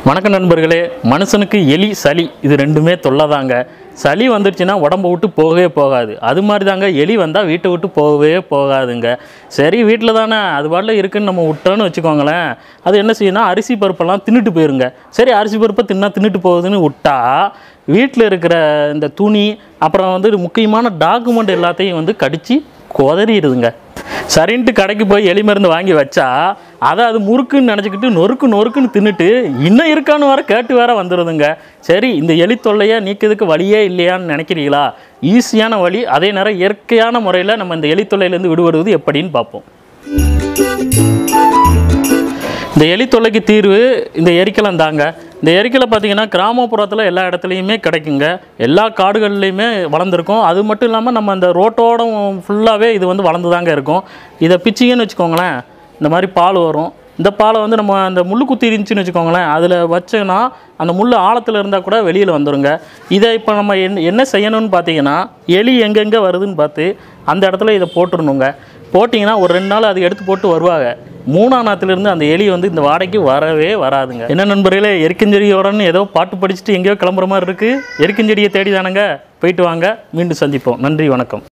வணக்கம் நண்பர்களே மனுஷனுக்கு எலி சளி இது ரெண்டுமே தொல்லைதாங்க சளி வந்துடுச்சுன்னா உடம்ப விட்டு போகவே போகாது அது மாதிரி தாங்க எலி வந்தால் வீட்டை விட்டு போகவே போகாதுங்க சரி வீட்டில் தானே அது பாட்டில் இருக்குன்னு நம்ம விட்டோன்னு வச்சுக்கோங்களேன் அது என்ன செய்யணும் அரிசி பருப்பெல்லாம் தின்னுட்டு போயிருங்க சரி அரிசி பருப்பை தின்னா தின்னுட்டு போகுதுன்னு விட்டா வீட்டில் இருக்கிற இந்த துணி அப்புறம் வந்து முக்கியமான டாக்குமெண்ட் எல்லாத்தையும் வந்து கடித்து குதறிடுதுங்க சரின்ட்டு கடைக்கு போய் எலி மருந்து வாங்கி வச்சா அதை அது முறுக்குன்னு நினச்சிக்கிட்டு நொறுக்கு நொறுக்குன்னு தின்னுட்டு இன்னும் இருக்கான்னு வர கேட்டு வேற வந்துடுதுங்க சரி இந்த எலி தொல்லையை நீக்கிறதுக்கு வழியே இல்லையான்னு நினைக்கிறீங்களா ஈஸியான வழி அதே நேரம் இயற்கையான முறையில் நம்ம இந்த எலி தொல்லையிலேருந்து விடுபடுவது எப்படின்னு பார்ப்போம் இந்த எலி தொல்லைக்கு தீர்வு இந்த எரிக்கலம் தாங்க இந்த எரிக்கலை பார்த்தீங்கன்னா கிராமப்புறத்தில் எல்லா இடத்துலையுமே கிடைக்குங்க எல்லா காடுகள்லையுமே வளர்ந்துருக்கும் அது மட்டும் இல்லாமல் நம்ம அந்த ரோட்டோட ஃபுல்லாகவே இது வந்து வளர்ந்து தாங்க இருக்கும் இதை பிச்சிங்கன்னு வச்சுக்கோங்களேன் இந்த மாதிரி பால் வரும் இந்த பாலை வந்து நம்ம அந்த முள்ளு குத்தி இருந்துச்சுன்னு வச்சுக்கோங்களேன் அதில் வச்சோன்னா அந்த முள் ஆழத்தில் இருந்தால் கூட வெளியில் வந்துருங்க இதை இப்போ நம்ம என்ன என்ன செய்யணும்னு பார்த்தீங்கன்னா எலி எங்கெங்கே வருதுன்னு பார்த்து அந்த இடத்துல இதை போட்டுடணுங்க போட்டிங்கன்னா ஒரு ரெண்டு நாள் அது எடுத்து போட்டு வருவாங்க மூணாம் நாத்திலிருந்து அந்த எலி வந்து இந்த வாடகைக்கு வரவே வராதுங்க என்ன நண்பர்களே எரிக்கஞ்செடியோடன்னு ஏதோ பாட்டு படிச்சுட்டு எங்கேயோ கிளம்புற மாதிரி இருக்குது எரிக்கஞ்செடியை தேடி தானங்க போயிட்டு வாங்க மீண்டும் சந்திப்போம் நன்றி வணக்கம்